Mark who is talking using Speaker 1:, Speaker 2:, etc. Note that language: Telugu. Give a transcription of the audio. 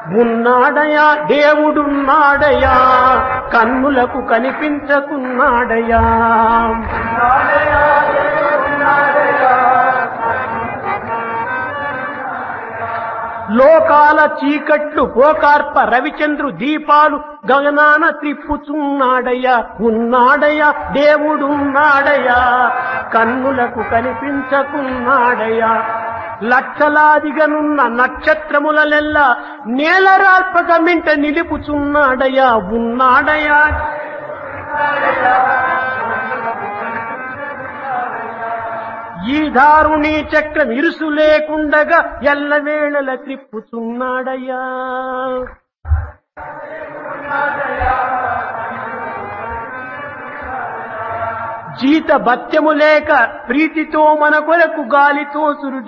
Speaker 1: ఉన్నాడయా దేవుడున్నాడయా కన్నులకు కనిపించకున్నాడయా లోకాల చీకట్లు పోకార్ప రవిచంద్రు దీపాలు గగనాన త్రిప్పుచున్నాడయ్యా ఉన్నాడయ్యా దేవుడున్నాడయ్యా కన్నులకు కనిపించకున్నాడయ్యా లక్షలాదిగనున్న నక్షత్రములలెల్లా నేలరాల్పక మింట నిలుపుచున్నాడయ్యా ఉన్నాడయ్యా ఈ దారుణి చక్రం ఇరుసు లేకుండగా ఎల్లవేళల త్రిప్పుచున్నాడయ్యా జీత భత్యము లేక ప్రీతితో మన కొరకు గాలితో సురుడి